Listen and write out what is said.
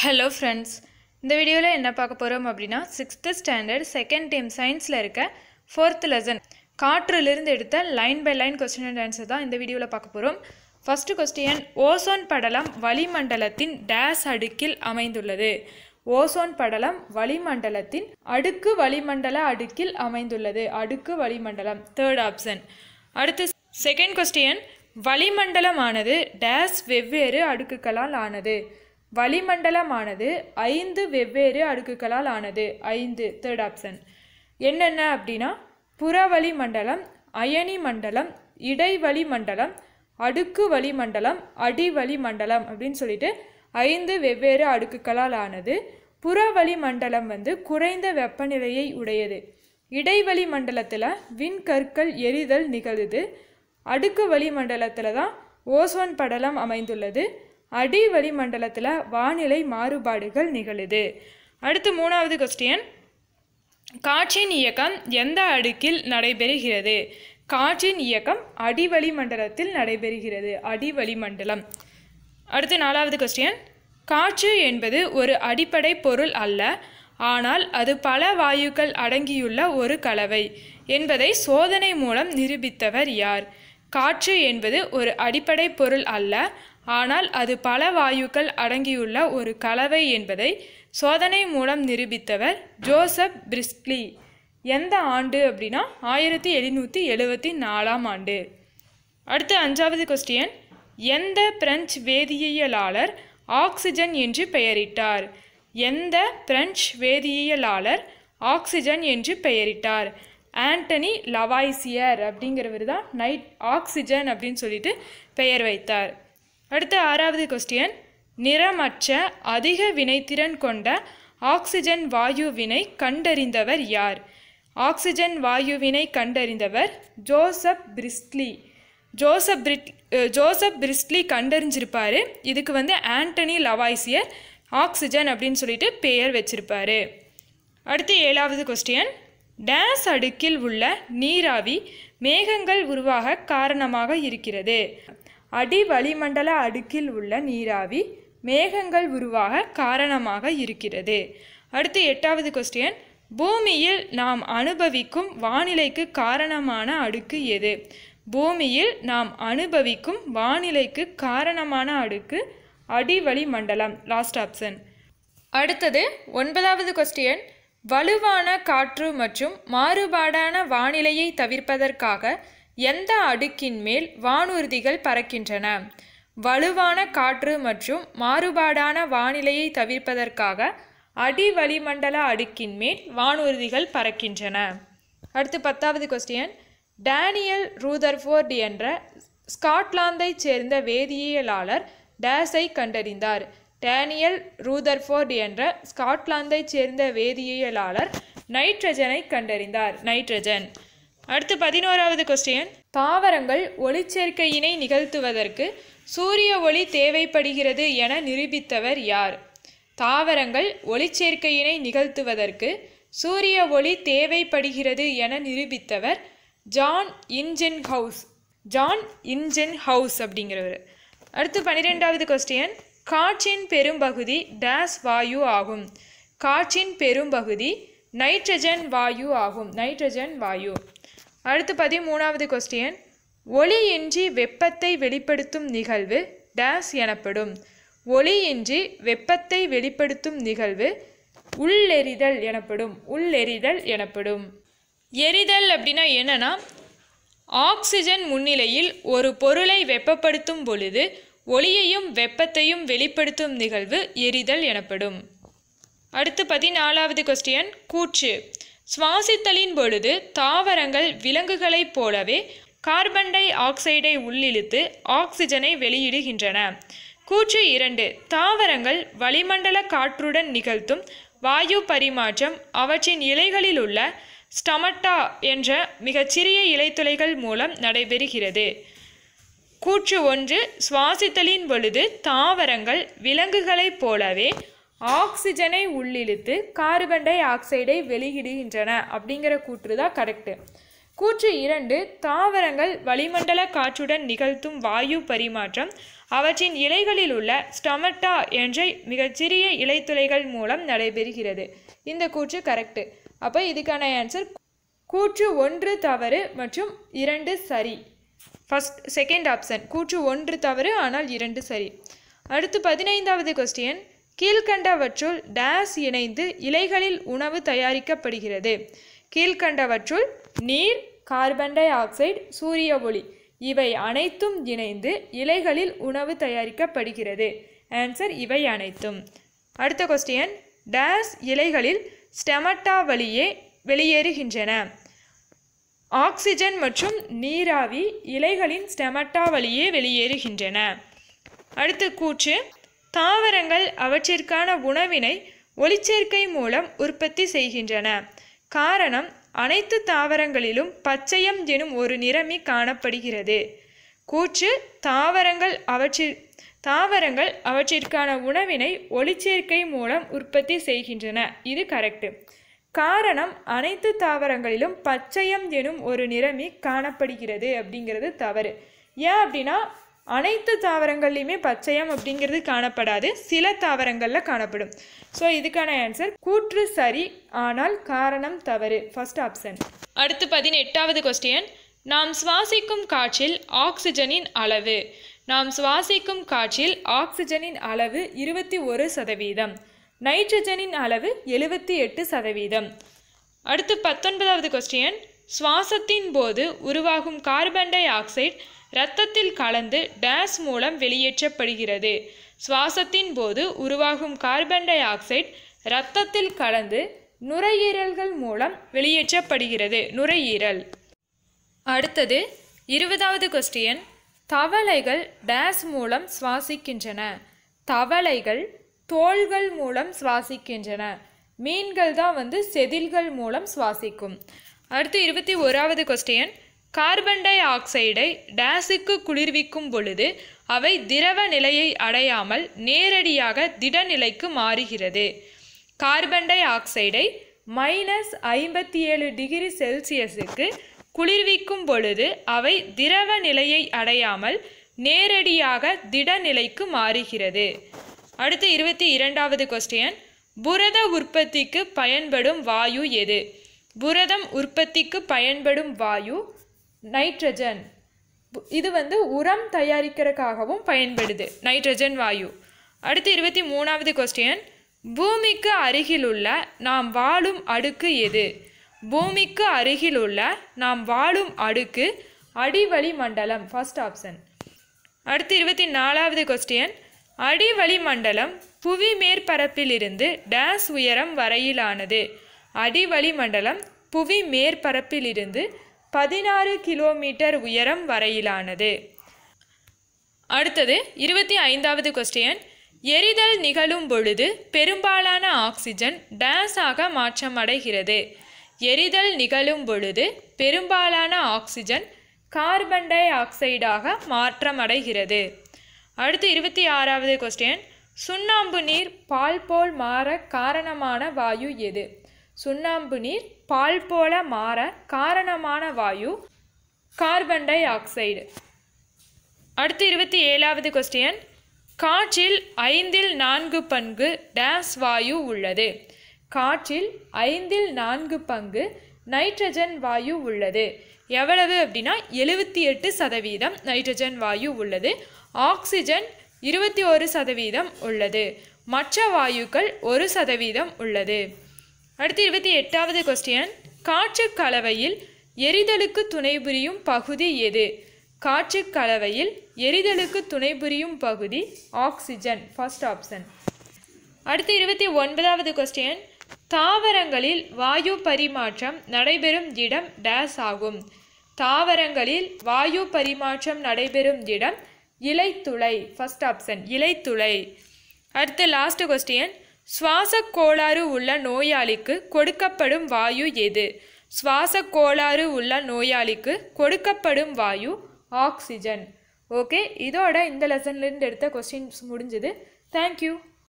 hello friends இந்த வீடியோவில் என்ன பார்க்க போகிறோம் அப்படின்னா சிக்ஸ்த்து ஸ்டாண்டர்ட் செகண்ட் டைம் சயின்ஸில் இருக்க ஃபோர்த் லெசன் காற்றிலிருந்து எடுத்த line by line question and answer தான் இந்த வீடியோவில் பார்க்க போகிறோம் ஃபஸ்ட்டு கொஸ்டின் ஓசோன் படலம் வளிமண்டலத்தின் டேஸ் அடுக்கில் அமைந்துள்ளது ஓசோன் படலம் வளிமண்டலத்தின் அடுக்கு வளிமண்டல அடுக்கில் அமைந்துள்ளது அடுக்கு வளிமண்டலம் தேர்ட் ஆப்ஷன் அடுத்து செகண்ட் கொஸ்டின் வளிமண்டலமானது டேஸ் வெவ்வேறு அடுக்குகளால் ஆனது வளிமண்டலமானது ஐந்து வெவ்வேறு அடுக்குகளால் ஆனது ஐந்து தேர்ட் ஆப்ஷன் என்னென்ன அப்படின்னா புறவளி மண்டலம் அயனி மண்டலம் இடைவளி மண்டலம் அடுக்கு வளிமண்டலம் அடிவளி மண்டலம் அப்படின்னு சொல்லிட்டு ஐந்து வெவ்வேறு அடுக்குகளால் ஆனது புறவளி மண்டலம் வந்து குறைந்த வெப்பநிலையை உடையது இடைவெளி மண்டலத்தில் விண்கற்கள் எரிதல் நிகழுது அடுக்கு வளிமண்டலத்தில் தான் ஓசோன் படலம் அமைந்துள்ளது அடி வளிமண்டலத்தில் வானிலை மாறுபாடுகள் நிகழுது அடுத்து மூணாவது கொஸ்டின் காற்றின் இயக்கம் எந்த அடுக்கில் நடைபெறுகிறது காற்றின் இயக்கம் அடிவளி மண்டலத்தில் நடைபெறுகிறது அடிவளி மண்டலம் அடுத்து நாலாவது கொஸ்டின் காற்று என்பது ஒரு அடிப்படை பொருள் அல்ல ஆனால் அது பல வாயுக்கள் அடங்கியுள்ள ஒரு கலவை என்பதை சோதனை மூலம் நிரூபித்தவர் யார் காற்று என்பது ஒரு அடிப்படை பொருள் அல்ல ஆனால் அது பல வாயுக்கள் அடங்கியுள்ள ஒரு கலவை என்பதை சோதனை மூலம் நிரூபித்தவர் ஜோசப் பிரிஸ்க்லி எந்த ஆண்டு அப்படின்னா ஆயிரத்தி எழுநூற்றி எழுபத்தி நாலாம் ஆண்டு அடுத்து அஞ்சாவது கொஸ்டின் எந்த பிரெஞ்சு வேதியியலாளர் ஆக்சிஜன் என்று பெயரிட்டார் எந்த பிரெஞ்சு வேதியியலாளர் ஆக்சிஜன் என்று பெயரிட்டார் ஆண்டனி லவாய்சியர் அப்படிங்கிறவர் தான் நைட் ஆக்சிஜன் அப்படின்னு சொல்லிட்டு பெயர் வைத்தார் அடுத்து ஆறாவது கொஸ்டின் நிறமற்ற அதிக வினைத்திறன் கொண்ட ஆக்சிஜன் வாயுவினை கண்டறிந்தவர் யார் ஆக்சிஜன் வாயுவினை கண்டறிந்தவர் ஜோசப் பிரிஸ்ட்லி ஜோசப் பிரிட் ஜோசப் பிரிஸ்ட்லி கண்டறிஞ்சிருப்பார் இதுக்கு வந்து ஆண்டனி லவாய்சியர் ஆக்சிஜன் அப்படின்னு சொல்லிட்டு பெயர் வச்சிருப்பாரு அடுத்து ஏழாவது கொஸ்டின் டேஸ் அடுக்கில் உள்ள நீராவி மேகங்கள் உருவாக காரணமாக இருக்கிறது அடி வளிமண்டல அடுக்கில் உள்ள நீராவி மேகங்கள் உருவாக காரணமாக இருக்கிறது அடுத்து எட்டாவது கொஸ்டின் பூமியில் நாம் அனுபவிக்கும் வானிலைக்கு காரணமான அடுக்கு எது பூமியில் நாம் அனுபவிக்கும் வானிலைக்கு காரணமான அடுக்கு அடிவளி மண்டலம் லாஸ்ட் ஆப்ஷன் அடுத்தது ஒன்பதாவது கொஸ்டின் வலுவான காற்று மற்றும் மாறுபாடான வானிலையை தவிர்ப்பதற்காக எந்த அடுக்கின் மேல் வானூர்திகள் பறக்கின்றன வலுவான காற்று மற்றும் மாறுபாடான வானிலையை தவிர்ப்பதற்காக அடி வளிமண்டல அடுக்கின் மேல் வானூர்திகள் பறக்கின்றன அடுத்து பத்தாவது கொஸ்டின் டேனியல் ரூதர்ஃபோர்ட் என்ற ஸ்காட்லாந்தைச் சேர்ந்த வேதியியலாளர் டேஸை கண்டறிந்தார் டேனியல் ரூதர்ஃபோர்ட் என்ற ஸ்காட்லாந்தைச் சேர்ந்த வேதியியலாளர் நைட்ரஜனை கண்டறிந்தார் நைட்ரஜன் அடுத்து பதினோராவது கொஸ்டின் தாவரங்கள் ஒளிச்சேர்க்கையினை நிகழ்த்துவதற்கு சூரிய ஒளி தேவைப்படுகிறது என நிரூபித்தவர் யார் தாவரங்கள் ஒளிச்சேர்க்கையினை நிகழ்த்துவதற்கு சூரிய ஒளி தேவைப்படுகிறது என நிரூபித்தவர் Jan Ingenhousz Jan Ingenhousz அப்படிங்கிறவர் அடுத்து பன்னிரெண்டாவது கொஸ்டின் காற்றின் பெரும்பகுதி டேஸ் வாயு ஆகும் காற்றின் பெரும்பகுதி நைட்ரஜன் வாயு ஆகும் நைட்ரஜன் வாயு அடுத்து பதிமூணாவது கொஸ்டின் ஒளியின்றி வெப்பத்தை வெளிப்படுத்தும் நிகழ்வு டேஸ் எனப்படும் ஒளியின்றி வெப்பத்தை வெளிப்படுத்தும் நிகழ்வு உள்ளெறிதல் எனப்படும் உள்ளெறிதல் எனப்படும் எரிதல் அப்படின்னா என்னன்னா ஆக்சிஜன் முன்னிலையில் ஒரு பொருளை வெப்பப்படுத்தும் பொழுது ஒளியையும் வெப்பத்தையும் வெளிப்படுத்தும் நிகழ்வு எரிதல் எனப்படும் அடுத்து பதினாலாவது கொஸ்டின் கூற்று சுவாசித்தலின் பொழுது தாவரங்கள் விலங்குகளைப் போலவே கார்பன் டை ஆக்சைடை உள்ளிழுத்து ஆக்சிஜனை வெளியிடுகின்றன கூற்று இரண்டு தாவரங்கள் வளிமண்டல காற்றுடன் நிகழ்த்தும் வாயு பரிமாற்றம் அவற்றின் இலைகளில் உள்ள ஸ்டமட்டா என்ற மிகச்சிறிய இலைத்துளைகள் மூலம் நடைபெறுகிறது கூற்று ஒன்று சுவாசித்தலின் பொழுது தாவரங்கள் விலங்குகளைப் போலவே ஆக்சிஜனை உள்ளிழுத்து கார்பன் டை ஆக்சைடை வெளியிடுகின்றன அப்படிங்கிற கூற்று தான் கரெக்டு கூற்று இரண்டு தாவரங்கள் வளிமண்டல காற்றுடன் நிகழ்த்தும் வாயு பரிமாற்றம் அவற்றின் இலைகளில் உள்ள ஸ்டொமட்டா என்ற மிகச்சிறிய இலைத்துளைகள் மூலம் நடைபெறுகிறது இந்த கூற்று கரெக்டு அப்போ இதுக்கான ஆன்சர் கூற்று ஒன்று தவறு மற்றும் இரண்டு சரி ஃபஸ்ட் செகண்ட் ஆப்ஷன் கூற்று ஒன்று தவறு ஆனால் இரண்டு சரி அடுத்து பதினைந்தாவது கொஸ்டின் கீழ்கண்டவற்றுள் டேஸ் இணைந்து இலைகளில் உணவு தயாரிக்கப்படுகிறது கீழ்கண்டவற்றுள் நீர் கார்பன் டை ஆக்சைடு சூரிய ஒளி இவை அனைத்தும் இணைந்து இலைகளில் உணவு தயாரிக்கப்படுகிறது ஆன்சர் இவை அனைத்தும் அடுத்த கொஸ்டின் டேஸ் இலைகளில் ஸ்டெமட்டா வழியே வெளியேறுகின்றன ஆக்சிஜன் மற்றும் நீராவி இலைகளின் ஸ்டெமட்டா வழியே வெளியேறுகின்றன அடுத்து கூற்று தாவரங்கள் அவற்றிற்கான உணவினை ஒளிச்சேர்க்கை மூலம் உற்பத்தி செய்கின்றன காரணம் அனைத்து தாவரங்களிலும் பச்சையம் எனும் ஒரு நிறமி காணப்படுகிறது கூற்று தாவரங்கள் அவற்றில் தாவரங்கள் அவற்றிற்கான உணவினை ஒளிச்சேர்க்கை மூலம் உற்பத்தி செய்கின்றன இது கரெக்டு காரணம் அனைத்து தாவரங்களிலும் பச்சையம் எனும் ஒரு நிறமி காணப்படுகிறது அப்படிங்கிறது தவறு ஏன் அப்படின்னா அனைத்து தாவரங்கள்லையுமே பச்சையம் அப்படிங்கிறது காணப்படாது சில தாவரங்களில் காணப்படும் ஸோ இதுக்கான ஆன்சர் கூற்று சரி ஆனால் காரணம் தவறு ஃபர்ஸ்ட் ஆப்ஷன் அடுத்து பதினெட்டாவது கொஸ்டின் நாம் சுவாசிக்கும் காற்றில் ஆக்சிஜனின் அளவு நாம் சுவாசிக்கும் காற்றில் ஆக்சிஜனின் அளவு இருபத்தி ஒரு சதவீதம் நைட்ரஜனின் அளவு எழுபத்தி எட்டு சதவீதம் அடுத்து பத்தொன்பதாவது கொஸ்டின் சுவாசத்தின் போது உருவாகும் கார்பன் டை ஆக்சைடு இரத்தத்தில் கலந்து டேஸ் மூலம் வெளியேற்றப்படுகிறது சுவாசத்தின் போது உருவாகும் கார்பன் டை ஆக்சைடு இரத்தத்தில் கலந்து நுரையீரல்கள் மூலம் வெளியேற்றப்படுகிறது நுரையீரல் அடுத்தது இருபதாவது கொஸ்டின் தவளைகள் டேஸ் மூலம் சுவாசிக்கின்றன தவளைகள் தோள்கள் மூலம் சுவாசிக்கின்றன மீன்கள் தான் வந்து செதில்கள் மூலம் சுவாசிக்கும் அடுத்து இருபத்தி ஓராவது கொஸ்டின் கார்பன் டை ஆக்சைடை டேஸுக்கு குளிர்விக்கும் பொழுது அவை திரவ நிலையை அடையாமல் நேரடியாக திடநிலைக்கு மாறுகிறது கார்பன் டை ஆக்சைடை மைனஸ் ஐம்பத்தி ஏழு டிகிரி செல்சியஸுக்கு குளிர்விக்கும் பொழுது அவை திரவ நிலையை அடையாமல் நேரடியாக திடநிலைக்கு மாறுகிறது அடுத்து இருபத்தி இரண்டாவது கொஸ்டின் புரத உற்பத்திக்கு பயன்படும் வாயு எது புரதம் உற்பத்திக்கு பயன்படும் வாயு நைட்ரஜன் பு- இது வந்து உரம் தயாரிக்கிறதுக்காகவும் பயன்படுது நைட்ரஜன் வாயு அடுத்து இருபத்தி மூணாவது கொஸ்டின் பூமிக்கு அருகிலுள்ள நாம் வாழும் அடுக்கு எது பூமிக்கு அருகிலுள்ள நாம் வாழும் அடுக்கு அடிவளி மண்டலம் ஃபர்ஸ்ட் ஆப்ஷன் அடுத்து இருபத்தி நாலாவது கொஸ்டின் அடிவளி மண்டலம் புவி மேற்பரப்பிலிருந்து டேஸ் உயரம் வரையிலானது அடிவளி மண்டலம் புவி மேற்பரப்பிலிருந்து பதினாறு கிலோமீட்டர் உயரம் வரையிலானது அடுத்தது இருபத்தி ஐந்தாவது கொஸ்டின் எரிதல் நிகழும் பொழுது பெரும்பாலான ஆக்சிஜன் டேஸ் ஆக மாற்றமடைகிறது எரிதல் நிகழும் பொழுது பெரும்பாலான ஆக்சிஜன் கார்பன் டை ஆக்சைடாக மாற்றமடைகிறது அடுத்து இருபத்தி ஆறாவது கொஸ்டின் சுண்ணாம்பு நீர் பால் போல் மாற காரணமான வாயு எது சுண்ணாம்பு நீர் பால் போல மாற காரணமான வாயு கார்பன் டை ஆக்சைடு அடுத்து இருபத்தி ஏழாவது கொஸ்டின் காற்றில் ஐந்தில் நான்கு பங்கு டேஸ் வாயு உள்ளது காற்றில் ஐந்தில் நான்கு பங்கு நைட்ரஜன் வாயு உள்ளது எவ்வளவு அப்படின்னா எழுபத்தி எட்டு சதவீதம் நைட்ரஜன் வாயு உள்ளது ஆக்சிஜன் இருபத்தி ஒரு சதவீதம் உள்ளது மற்ற வாயுக்கள் ஒரு சதவீதம் உள்ளது அடுத்து இருபத்தி எட்டாவது கொஸ்டின் காற்று கலவையில் எரிதலுக்கு துணை புரியும் பகுதி எது காற்று கலவையில் எரிதலுக்கு துணை புரியும் பகுதி ஆக்சிஜன் ஃபர்ஸ்ட் ஆப்ஷன் அடுத்து இருபத்தி ஒன்பதாவது கொஸ்டின் தாவரங்களில் வாயு பரிமாற்றம் நடைபெறும் இடம் டேஸ் ஆகும் தாவரங்களில் வாயு பரிமாற்றம் நடைபெறும் இடம் இலைத்துளை ஃபர்ஸ்ட் ஆப்ஷன் இலைத்துளை அடுத்து லாஸ்ட் கொஸ்டின் சுவாச கோளாறு உள்ள நோயாளிக்கு கொடுக்கப்படும் வாயு எது சுவாச கோளாறு உள்ள நோயாளிக்கு கொடுக்கப்படும் வாயு ஆக்சிஜன் ஓகே இதோட இந்த லெசன்லேருந்து எடுத்த கொஸ்டின்ஸ் முடிஞ்சுது தேங்க்யூ